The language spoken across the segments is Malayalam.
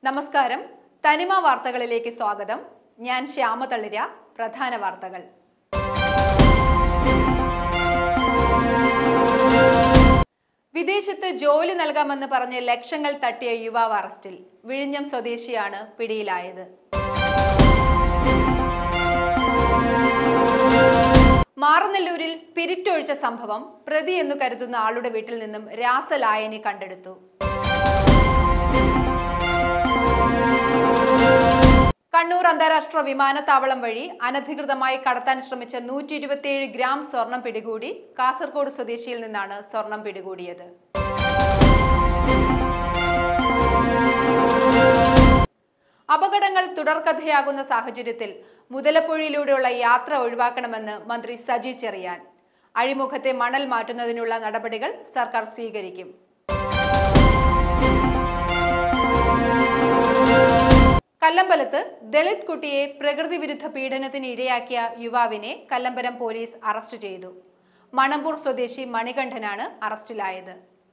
നമസ്കാരം തനിമ വാർത്തകളിലേക്ക് സ്വാഗതം ഞാൻ ശ്യാമ തളിര പ്രധാന വാർത്തകൾ വിദേശത്ത് ജോലി നൽകാമെന്ന് പറഞ്ഞ് ലക്ഷങ്ങൾ തട്ടിയ യുവാവ് അറസ്റ്റിൽ വിഴിഞ്ഞം സ്വദേശിയാണ് പിടിയിലായത് മാറനെല്ലൂരിൽ സ്പിരിറ്റ് ഒഴിച്ച സംഭവം പ്രതി എന്നു കരുതുന്ന ആളുടെ വീട്ടിൽ നിന്നും രാസലായനി കണ്ടെടുത്തു കണ്ണൂർ അന്താരാഷ്ട്ര വിമാനത്താവളം വഴി അനധികൃതമായി കടത്താൻ ശ്രമിച്ച നൂറ്റി ഇരുപത്തിയേഴ് ഗ്രാം സ്വർണം പിടികൂടി കാസർഗോഡ് സ്വദേശിയിൽ നിന്നാണ് സ്വർണം പിടികൂടിയത് അപകടങ്ങൾ തുടർക്കഥയാകുന്ന സാഹചര്യത്തിൽ മുതലപ്പുഴയിലൂടെയുള്ള യാത്ര ഒഴിവാക്കണമെന്ന് മന്ത്രി സജി ചെറിയാൻ അഴിമുഖത്തെ മണൽ മാറ്റുന്നതിനുള്ള നടപടികൾ സർക്കാർ സ്വീകരിക്കും കല്ലമ്പലത്ത് ദളിത് കുട്ടിയെ പ്രകൃതി വിരുദ്ധ പീഡനത്തിന് ഇരയാക്കിയ യുവാവിനെ കല്ലമ്പലം പോലീസ് അറസ്റ്റ് ചെയ്തു മണമ്പൂർ സ്വദേശി മണികണ്ഠനാണ് അറസ്റ്റിലായത്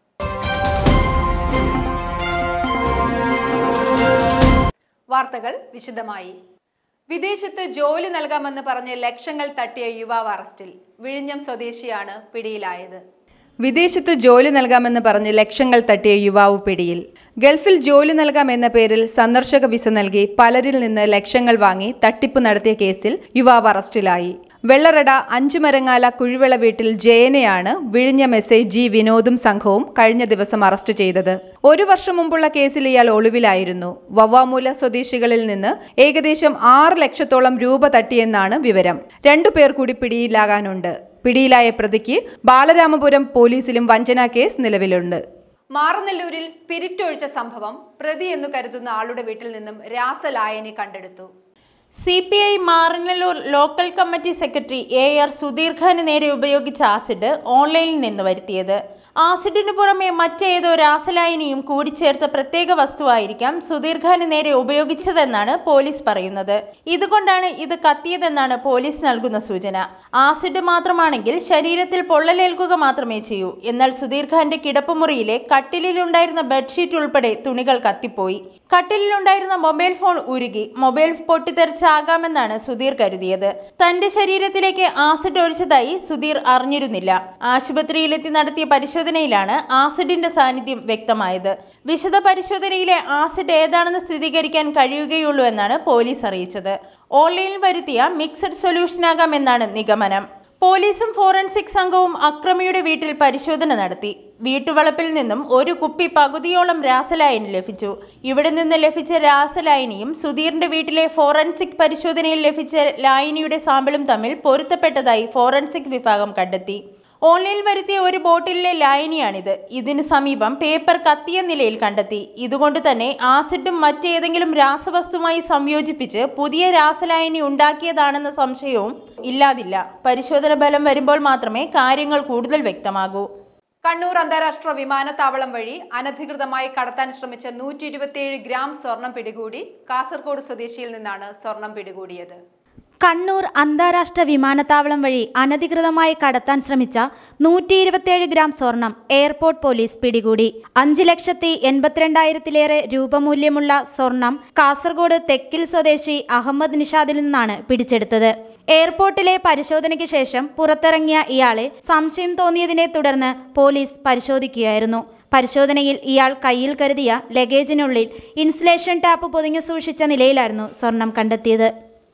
വാർത്തകൾ വിശദമായി വിദേശത്ത് ജോലി നൽകാമെന്ന് പറഞ്ഞ് ലക്ഷങ്ങൾ തട്ടിയ യുവാവ് അറസ്റ്റിൽ വിഴിഞ്ഞം സ്വദേശിയാണ് പിടിയിലായത് വിദേശത്ത് ജോലി നൽകാമെന്ന് പറഞ്ഞ് ലക്ഷങ്ങൾ തട്ടിയ യുവാവ് പിടിയിൽ ഗൾഫിൽ ജോലി നൽകാം എന്ന പേരിൽ സന്ദർശക വിസ നൽകി പലരിൽ നിന്ന് ലക്ഷങ്ങൾ വാങ്ങി തട്ടിപ്പ് നടത്തിയ കേസിൽ യുവാവ് അറസ്റ്റിലായി വെള്ളറട അഞ്ചുമരങ്ങാല കുഴിവിള വീട്ടിൽ ജയനെയാണ് വിഴിഞ്ഞം എസ് ഐ ജി വിനോദും സംഘവും കഴിഞ്ഞ ദിവസം അറസ്റ്റ് ചെയ്തത് ഒരു വർഷം മുമ്പുള്ള കേസിൽ ഇയാൾ ഒളിവിലായിരുന്നു വവ്വാമൂല സ്വദേശികളിൽ നിന്ന് ഏകദേശം ആറ് ലക്ഷത്തോളം രൂപ തട്ടിയെന്നാണ് വിവരം രണ്ടുപേർ കൂടി പിടിയിലാകാനുണ്ട് പിടിയിലായ പ്രതിക്ക് ബാലരാമപുരം പോലീസിലും വഞ്ചനാ കേസ് നിലവിലുണ്ട് മാറനെല്ലൂരിൽ സ്പിരിറ്റ് ഒഴിച്ച സംഭവം പ്രതി എന്നു കരുതുന്ന ആളുടെ വീട്ടിൽ നിന്നും രാസലായനി കണ്ടെടുത്തു C P I Maranallur local committee secretary A R Sudheer ഖാന് നേരെ ഉപയോഗിച്ച ആസിഡ് ഓൺലൈനിൽ നിന്ന് വരുത്തിയത് ആസിഡിനു പുറമെ മറ്റേതോ രാസലായനിയും കൂടിച്ചേർത്ത പ്രത്യേക വസ്തുവായിരിക്കാം സുധീർ ഖാന് നേരെ ഉപയോഗിച്ചതെന്നാണ് പോലീസ് പറയുന്നത് ഇതുകൊണ്ടാണ് ഇത് കത്തിയതെന്നാണ് പോലീസ് നൽകുന്ന സൂചന ആസിഡ് മാത്രമാണെങ്കിൽ ശരീരത്തിൽ പൊള്ളലേൽക്കുക മാത്രമേ ചെയ്യൂ എന്നാൽ സുധീർ ഖാന്റെ കിടപ്പുമുറിയിലെ കട്ടിലിലുണ്ടായിരുന്ന ബെഡ്ഷീറ്റ് ഉൾപ്പെടെ തുണികൾ കത്തിപ്പോയി കട്ടിലിലുണ്ടായിരുന്ന മൊബൈൽ ഫോൺ ഉരുകി മൊബൈൽ പൊട്ടിത്തെറിച്ചാകാമെന്നാണ് സുധീർ കരുതിയത് തന്റെ ശരീരത്തിലേക്ക് ആസിഡ് ഒഴിച്ചതായി സുധീർ അറിഞ്ഞിരുന്നില്ല ആശുപത്രിയിലെത്തി നടത്തിയ പരിശോധനയിലാണ് ആസിഡിന്റെ സാന്നിധ്യം വ്യക്തമായത് വിശദ പരിശോധനയിലെ ആസിഡ് ഏതാണെന്ന് സ്ഥിരീകരിക്കാൻ കഴിയുകയുള്ളൂ എന്നാണ് പോലീസ് അറിയിച്ചത് ഓൺലൈനിൽ വരുത്തിയ മിക്സഡ് സൊല്യൂഷനാകാമെന്നാണ് നിഗമനം പോലീസും ഫോറൻസിക് സംഘവും അക്രമിയുടെ വീട്ടിൽ പരിശോധന നടത്തി വീട്ടുവളപ്പിൽ നിന്നും ഒരു കുപ്പി പകുതിയോളം രാസലായനി ലഭിച്ചു ഇവിടെ നിന്ന് ലഭിച്ച രാസലായനിയും സുധീറിന്റെ വീട്ടിലെ ഫോറൻസിക് പരിശോധനയിൽ ലഭിച്ച ലായനിയുടെ സാമ്പിളും തമ്മിൽ പൊരുത്തപ്പെട്ടതായി ഫോറൻസിക് വിഭാഗം കണ്ടെത്തി ഓൺലൈനിൽ വരുത്തിയ ഒരു ബോട്ടിലിലെ ലായനിയാണിത് ഇതിനു സമീപം പേപ്പർ കത്തിയ നിലയിൽ കണ്ടെത്തി ഇതുകൊണ്ട് തന്നെ ആസിഡും മറ്റേതെങ്കിലും രാസവസ്തുമായി സംയോജിപ്പിച്ച് പുതിയ രാസലായനി ഉണ്ടാക്കിയതാണെന്ന സംശയവും ഇല്ലാതില്ല പരിശോധന ഫലം വരുമ്പോൾ മാത്രമേ കാര്യങ്ങൾ കൂടുതൽ വ്യക്തമാകൂ കണ്ണൂർ അന്താരാഷ്ട്ര വിമാനത്താവളം വഴി അനധികൃതമായി കടത്താൻ ശ്രമിച്ച നൂറ്റി ഇരുപത്തിയേഴ് ഗ്രാം സ്വർണം പിടികൂടി കാസർഗോഡ് സ്വദേശിയിൽ നിന്നാണ് സ്വർണം പിടികൂടിയത് കണ്ണൂർ അന്താരാഷ്ട്ര വിമാനത്താവളം വഴി അനധികൃതമായി കടത്താൻ ശ്രമിച്ച നൂറ്റി ഇരുപത്തിയേഴ് ഗ്രാം സ്വർണം എയർപോർട്ട് പോലീസ് പിടികൂടി അഞ്ച് ലക്ഷത്തി എൺപത്തിരണ്ടായിരത്തിലേറെ രൂപ മൂല്യമുള്ള സ്വർണം കാസർഗോഡ് തെക്കിൽ സ്വദേശി അഹമ്മദ് നിഷാദിൽ നിന്നാണ് പിടിച്ചെടുത്തത് എയർപോർട്ടിലെ പരിശോധനയ്ക്ക് ശേഷം പുറത്തിറങ്ങിയ ഇയാളെ സംശയം തോന്നിയതിനെ തുടർന്ന് പോലീസ് പരിശോധിക്കുകയായിരുന്നു പരിശോധനയിൽ ഇയാൾ കയ്യിൽ കരുതിയ ലഗേജിനുള്ളിൽ ഇൻസുലേഷൻ ടാപ്പ് പൊതിഞ്ഞു സൂക്ഷിച്ച നിലയിലായിരുന്നു സ്വർണം കണ്ടെത്തിയത്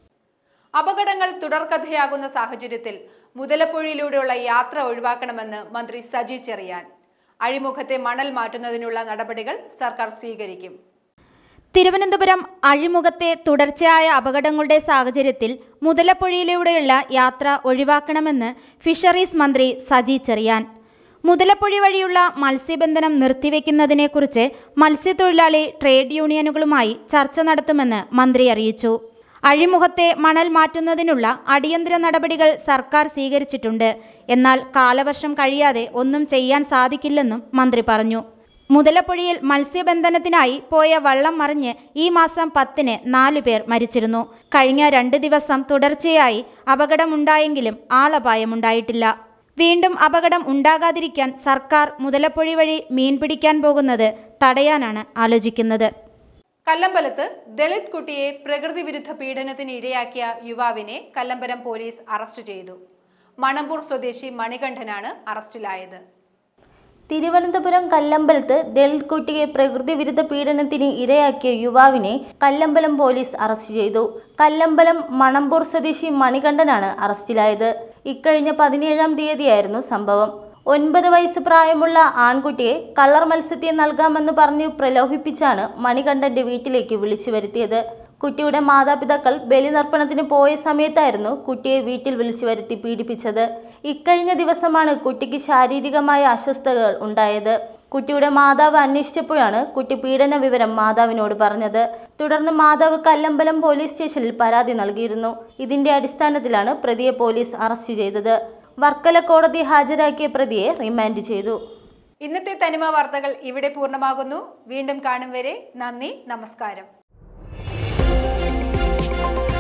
അപകടങ്ങൾ തുടർക്കഥയാകുന്ന സാഹചര്യത്തിൽ മുതലപ്പുഴയിലൂടെയുള്ള യാത്ര ഒഴിവാക്കണമെന്ന് മന്ത്രി സജി ചെറിയാൻ അഴിമുഖത്തെ മണൽ മാറ്റുന്നതിനുള്ള നടപടികൾ സർക്കാർ സ്വീകരിക്കും തിരുവനന്തപുരം അഴിമുഖത്തെ തുടർച്ചയായ അപകടങ്ങളുടെ സാഹചര്യത്തിൽ മുതലപ്പുഴയിലൂടെയുള്ള യാത്ര ഒഴിവാക്കണമെന്ന് ഫിഷറീസ് മന്ത്രി സജി ചെറിയാൻ മുതലപ്പുഴ വഴിയുള്ള മത്സ്യബന്ധനം നിർത്തിവെക്കുന്നതിനെക്കുറിച്ച് മത്സ്യത്തൊഴിലാളി ട്രേഡ് യൂണിയനുകളുമായി ചർച്ച നടത്തുമെന്ന് മന്ത്രി അറിയിച്ചു അഴിമുഖത്തെ മണൽ മാറ്റുന്നതിനുള്ള അടിയന്തര നടപടികൾ സർക്കാർ സ്വീകരിച്ചിട്ടുണ്ട് എന്നാൽ കാലവർഷം കഴിയാതെ ഒന്നും ചെയ്യാൻ സാധിക്കില്ലെന്നും മന്ത്രി പറഞ്ഞു മുതലപ്പുഴയിൽ മത്സ്യബന്ധനത്തിനായി പോയ വള്ളം മറിഞ്ഞ് ഈ മാസം പത്തിന് നാലു പേർ മരിച്ചിരുന്നു കഴിഞ്ഞ രണ്ട് ദിവസം തുടർച്ചയായി അപകടമുണ്ടായെങ്കിലും ആളപായമുണ്ടായിട്ടില്ല വീണ്ടും അപകടം ഉണ്ടാകാതിരിക്കാൻ സർക്കാർ മുതലപ്പുഴ വഴി മീൻ പിടിക്കാൻ പോകുന്നത് തടയാനാണ് ആലോചിക്കുന്നത് കല്ലമ്പലത്ത് ദളിത് കുട്ടിയെ പ്രകൃതി വിരുദ്ധ പീഡനത്തിന് ഇരയാക്കിയ യുവാവിനെ കല്ലമ്പലം പോലീസ് അറസ്റ്റ് ചെയ്തു മണമ്പൂർ സ്വദേശി മണികണ്ഠനാണ് അറസ്റ്റിലായത് തിരുവനന്തപുരം കല്ലമ്പലത്ത് ദളിത് കുട്ടിയെ പ്രകൃതി വിരുദ്ധ പീഡനത്തിന് ഇരയാക്കിയ യുവാവിനെ കല്ലമ്പലം പോലീസ് അറസ്റ്റ് ചെയ്തു കല്ലമ്പലം മണമ്പൂർ സ്വദേശി മണികണ്ഠനാണ് അറസ്റ്റിലായത് ഇക്കഴിഞ്ഞ പതിനേഴാം തീയതിയായിരുന്നു സംഭവം ഒൻപത് വയസ്സ് പ്രായമുള്ള ആൺകുട്ടിയെ കള്ളർ മത്സ്യത്തെ നൽകാമെന്ന് പറഞ്ഞ് പ്രലോഭിപ്പിച്ചാണ് മണികണ്ഠന്റെ വീട്ടിലേക്ക് വിളിച്ചു വരുത്തിയത് കുട്ടിയുടെ മാതാപിതാക്കൾ ബലിനർപ്പണത്തിന് പോയ സമയത്തായിരുന്നു കുട്ടിയെ വീട്ടിൽ വിളിച്ചു വരുത്തി പീഡിപ്പിച്ചത് ഇക്കഴിഞ്ഞ ദിവസമാണ് കുട്ടിക്ക് ശാരീരികമായ അസ്വസ്ഥതകൾ ഉണ്ടായത് കുട്ടിയുടെ മാതാവ് അന്വേഷിച്ചപ്പോഴാണ് കുട്ടി പീഡന വിവരം മാതാവിനോട് പറഞ്ഞത് തുടർന്ന് മാതാവ് കല്ലമ്പലം പോലീസ് സ്റ്റേഷനിൽ പരാതി നൽകിയിരുന്നു ഇതിന്റെ അടിസ്ഥാനത്തിലാണ് പ്രതിയെ പോലീസ് അറസ്റ്റ് ചെയ്തത് വർക്കല കോടതി ഹാജരാക്കിയ പ്രതിയെ റിമാൻഡ് ചെയ്തു ഇന്നത്തെ തനിമ വാർത്തകൾ ഇവിടെ പൂർണ്ണമാകുന്നു വീണ്ടും കാണും വരെ നന്ദി നമസ്കാരം